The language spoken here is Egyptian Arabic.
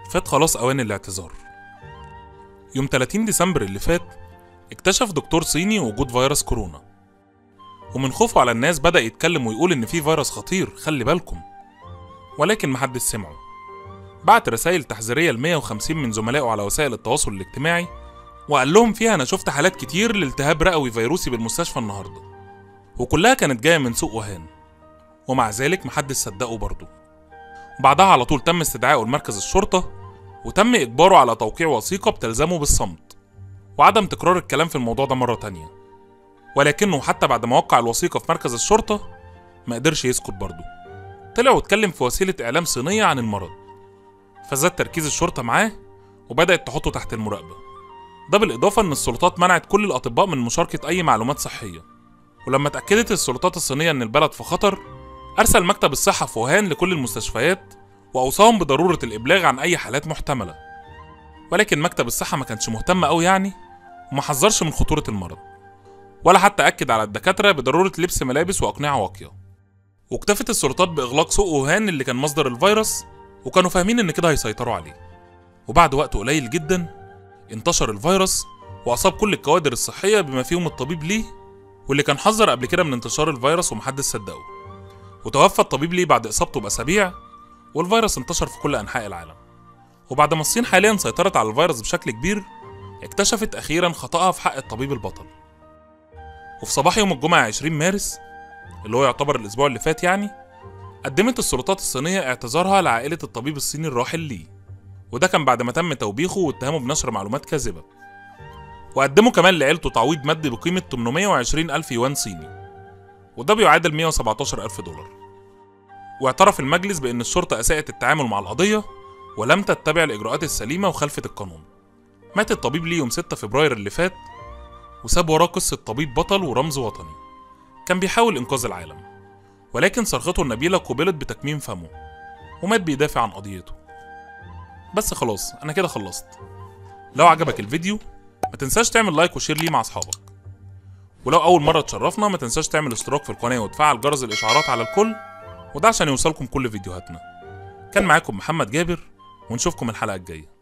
فات خلاص أوان الاعتذار يوم 30 ديسمبر اللي فات اكتشف دكتور صيني وجود فيروس كورونا ومن خوفه على الناس بدأ يتكلم ويقول إن في فيروس خطير خلي بالكم ولكن محدش سمعه بعت رسائل تحذيرية ل 150 من زملائه على وسائل التواصل الاجتماعي وقال لهم فيها أنا شفت حالات كتير لالتهاب رئوي فيروسي بالمستشفى النهاردة وكلها كانت جاية من سوق وهان ومع ذلك محدش صدقه برضه بعدها على طول تم استدعائه لمركز الشرطة وتم إجباره على توقيع وثيقة بتلزمه بالصمت وعدم تكرار الكلام في الموضوع ده مرة تانية ولكنه حتى بعد ما وقع الوثيقة في مركز الشرطة ما قدرش يسكت برضه طلع واتكلم في وسيلة إعلام صينية عن المرض فزاد تركيز الشرطة معاه وبدأت تحطه تحت المراقبة ده بالإضافة إن السلطات منعت كل الأطباء من مشاركة أي معلومات صحية ولما اتأكدت السلطات الصينية إن البلد في خطر أرسل مكتب الصحة في ووهان لكل المستشفيات وأوصاهم بضرورة الإبلاغ عن أي حالات محتملة ولكن مكتب الصحة ما كانش مهتم أوي يعني وما حذرش من خطورة المرض ولا حتى أكد على الدكاترة بضرورة لبس ملابس وأقنعة واقية واكتفت السلطات بإغلاق سوق ووهان اللي كان مصدر الفيروس وكانوا فاهمين إن كده هيسيطروا عليه وبعد وقت قليل جدا انتشر الفيروس وأصاب كل الكوادر الصحية بما فيهم الطبيب ليه واللي كان حذر قبل كده من انتشار الفيروس ومحدش صدقه وتوفى الطبيب ليه بعد إصابته بأسابيع والفيروس انتشر في كل أنحاء العالم وبعد ما الصين حاليا سيطرت على الفيروس بشكل كبير اكتشفت أخيرا خطأها في حق الطبيب البطل وفي صباح يوم الجمعة 20 مارس اللي هو يعتبر الأسبوع اللي فات يعني قدمت السلطات الصينية اعتذارها لعائلة الطبيب الصيني الراحل لي وده كان بعد ما تم توبيخه واتهامه بنشر معلومات كاذبة وقدموا كمان لعيلته تعويض مادي بقيمة 820 ألف يوان صيني وده بيعادل 117 ألف دولار واعترف المجلس بأن الشرطة أساءت التعامل مع القضية ولم تتبع الإجراءات السليمة وخلفت القانون مات الطبيب ليه يوم 6 فبراير اللي فات وساب وراه قصة طبيب بطل ورمز وطني كان بيحاول إنقاذ العالم ولكن صرخته النبيلة قوبلت بتكميم فمه ومات بيدافع عن قضيته بس خلاص أنا كده خلصت لو عجبك الفيديو ما تنساش تعمل لايك وشير ليه مع أصحابك ولو أول مرة تشرفنا ما تنساش تعمل اشتراك في القناة وتفعل جرس الإشعارات على الكل وده عشان يوصلكم كل فيديوهاتنا كان معاكم محمد جابر ونشوفكم الحلقة الجاية